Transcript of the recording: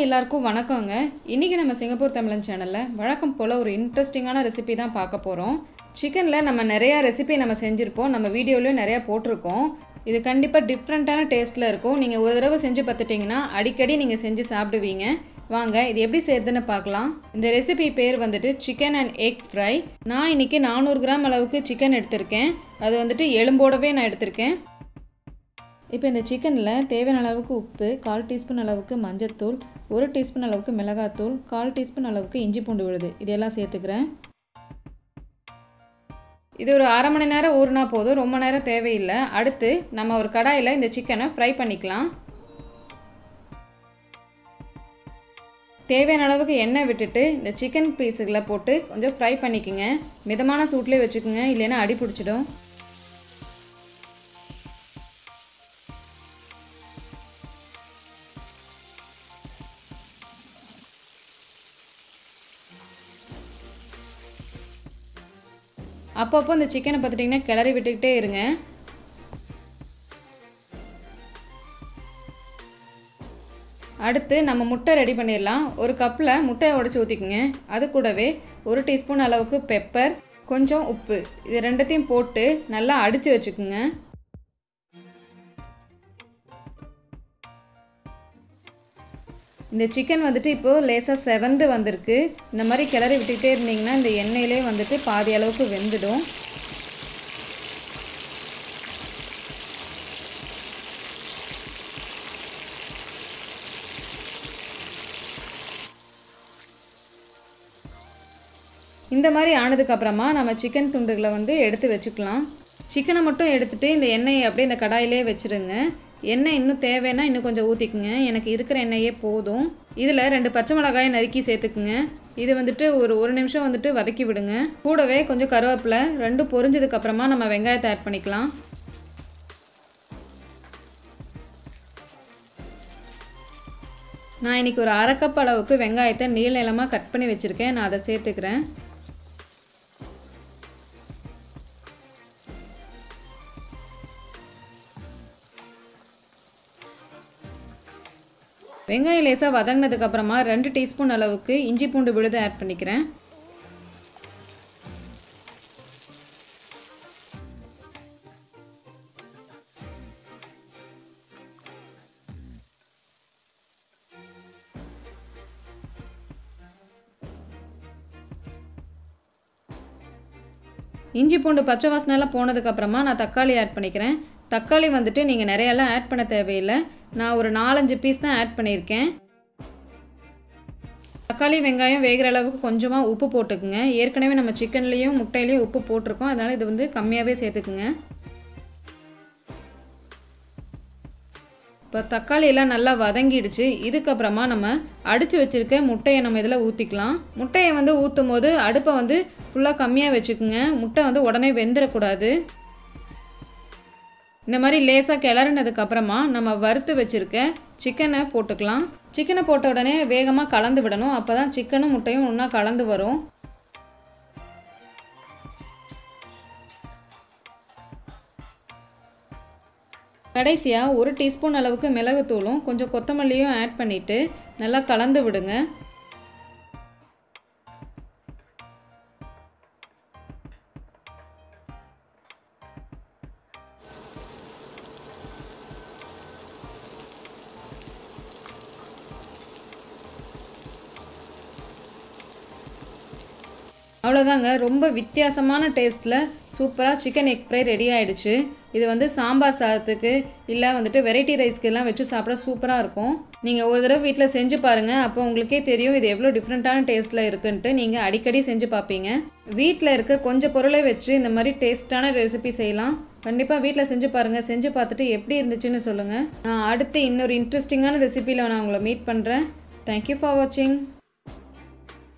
எல்லாருக்கும் வணக்கங்க இன்றைக்கி நம்ம சிங்கப்பூர் தமிழன் சேனலில் வழக்கம் போல் ஒரு இன்ட்ரெஸ்டிங்கான ரெசிபி தான் பார்க்க போகிறோம் சிக்கனில் நம்ம நிறையா ரெசிபி நம்ம செஞ்சுருப்போம் நம்ம வீடியோலையும் நிறையா போட்டிருக்கோம் இது கண்டிப்பாக டிஃப்ரெண்ட்டான டேஸ்ட்டில் இருக்கும் நீங்கள் ஒரு தடவை செஞ்சு பார்த்துட்டிங்கன்னா அடிக்கடி நீங்கள் செஞ்சு சாப்பிடுவீங்க வாங்க இது எப்படி செய்யறதுன்னு பார்க்கலாம் இந்த ரெசிபி பேர் வந்துட்டு சிக்கன் அண்ட் எக் ஃப்ரை நான் இன்றைக்கி நானூறு கிராம் அளவுக்கு சிக்கன் எடுத்திருக்கேன் அது வந்துட்டு எலும்போடவே நான் எடுத்திருக்கேன் இப்போ இந்த சிக்கனில் தேவையான அளவுக்கு உப்பு கால் டீஸ்பூன் அளவுக்கு மஞ்சத்தூள் ஒரு டீஸ்பூன் அளவுக்கு மிளகாத்தூள் கால் டீஸ்பூன் அளவுக்கு இஞ்சி பூண்டு விழுது இதெல்லாம் சேர்த்துக்கிறேன் இது ஒரு அரை மணி நேரம் ஊறினா போதும் ரொம்ப நேரம் தேவையில்லை அடுத்து நம்ம ஒரு கடாயில் இந்த சிக்கனை ஃப்ரை பண்ணிக்கலாம் தேவையான அளவுக்கு எண்ணெய் விட்டுட்டு இந்த சிக்கன் பீஸுகளை போட்டு கொஞ்சம் ஃப்ரை பண்ணிக்கோங்க மிதமான சூட்லேயே வச்சுக்கோங்க இல்லைன்னா அடி பிடிச்சிடும் அப்பப்போ இந்த சிக்கனை பார்த்துட்டிங்கன்னா கிளறி விட்டுக்கிட்டே இருங்க அடுத்து நம்ம முட்டை ரெடி பண்ணிடலாம் ஒரு கப்பில் முட்டையை உடச்சி ஊற்றிக்குங்க அது கூடவே ஒரு டீஸ்பூன் அளவுக்கு பெப்பர் கொஞ்சம் உப்பு இது ரெண்டத்தையும் போட்டு நல்லா அடித்து வச்சுக்குங்க இந்த சிக்கன் வந்துட்டு இப்போது லேசாக செவந்து வந்திருக்கு இந்த மாதிரி கிளறி விட்டுக்கிட்டே இருந்தீங்கன்னா இந்த எண்ணெயிலே வந்துட்டு பாதி அளவுக்கு வெந்துடும் இந்த மாதிரி ஆனதுக்கப்புறமா நம்ம சிக்கன் துண்டுகளை வந்து எடுத்து வச்சுக்கலாம் சிக்கனை மட்டும் எடுத்துகிட்டு இந்த எண்ணெயை அப்படியே இந்த கடாயிலே வச்சுருங்க எண்ணெய் இன்னும் தேவைன்னா இன்னும் கொஞ்சம் ஊற்றிக்குங்க எனக்கு இருக்கிற எண்ணெயே போதும் இதில் ரெண்டு பச்சை மிளகாயை நறுக்கி சேர்த்துக்குங்க இது வந்துட்டு ஒரு ஒரு நிமிஷம் வந்துட்டு வதக்கி விடுங்க கூடவே கொஞ்சம் கருவேப்பிலை ரெண்டும் பொரிஞ்சதுக்கப்புறமா நம்ம வெங்காயத்தை ஆட் பண்ணிக்கலாம் நான் இன்றைக்கி ஒரு அரை கப் அளவுக்கு வெங்காயத்தை நீள நிலமாக கட் பண்ணி வச்சுருக்கேன் நான் அதை சேர்த்துக்கிறேன் வெங்காயம் லேசாக வதங்கினதுக்கப்புறமா ரெண்டு டீஸ்பூன் அளவுக்கு இஞ்சி பூண்டு விழுது ஆட் பண்ணிக்கிறேன் இஞ்சி பூண்டு பச்சை வாசனைலாம் போனதுக்கப்புறமா நான் தக்காளி ஆட் பண்ணிக்கிறேன் தக்காளி வந்துட்டு நீங்கள் நிறையெல்லாம் ஆட் பண்ண தேவையில்லை நான் ஒரு நாலஞ்சு பீஸ் தான் ஆட் பண்ணியிருக்கேன் தக்காளி வெங்காயம் வேகிற அளவுக்கு கொஞ்சமாக உப்பு போட்டுக்குங்க ஏற்கனவே நம்ம சிக்கன்லேயும் முட்டையிலையும் உப்பு போட்டிருக்கோம் அதனால் இது வந்து கம்மியாகவே சேர்த்துக்குங்க இப்போ தக்காளி எல்லாம் நல்லா வதங்கிடுச்சு இதுக்கப்புறமா நம்ம அடித்து வச்சுருக்க முட்டையை நம்ம இதில் ஊற்றிக்கலாம் முட்டையை வந்து ஊற்றும் போது அடுப்பை வந்து ஃபுல்லாக கம்மியாக வச்சுக்குங்க முட்டை வந்து உடனே வெந்துடக்கூடாது இந்த மாதிரி லேசாக கிளறினதுக்கு அப்புறமா நம்ம வறுத்து வச்சுருக்க சிக்கனை போட்டுக்கலாம் சிக்கனை போட்ட உடனே வேகமாக கலந்து விடணும் அப்போ தான் சிக்கனும் முட்டையும் ஒன்றா கலந்து வரும் கடைசியாக ஒரு டீஸ்பூன் அளவுக்கு மிளகுத்தூளும் கொஞ்சம் கொத்தமல்லியும் ஆட் பண்ணிவிட்டு நல்லா கலந்து விடுங்க அவ்வளோதாங்க ரொம்ப வித்தியாசமான டேஸ்ட்டில் சூப்பராக சிக்கன் எக் ஃப்ரை ரெடி ஆகிடுச்சு இது வந்து சாம்பார் சாதத்துக்கு இல்லை வந்துட்டு வெரைட்டி ரைஸ்க்கெல்லாம் வச்சு சாப்பிட சூப்பராக இருக்கும் நீங்கள் ஒரு தடவை வீட்டில் செஞ்சு பாருங்கள் அப்போ உங்களுக்கே தெரியும் இது எவ்வளோ டிஃப்ரெண்ட்டான டேஸ்ட்டில் இருக்குன்ட்டு நீங்கள் அடிக்கடி செஞ்சு பார்ப்பீங்க வீட்டில் இருக்க கொஞ்சம் பொருளை வச்சு இந்த மாதிரி டேஸ்ட்டான ரெசிபி செய்யலாம் கண்டிப்பாக வீட்டில் செஞ்சு பாருங்கள் செஞ்சு பார்த்துட்டு எப்படி இருந்துச்சுன்னு சொல்லுங்கள் நான் அடுத்து இன்னொரு இன்ட்ரெஸ்டிங்கான ரெசிபியில் நான் உங்களை மீட் பண்ணுறேன் தேங்க்யூ ஃபார் வாட்சிங்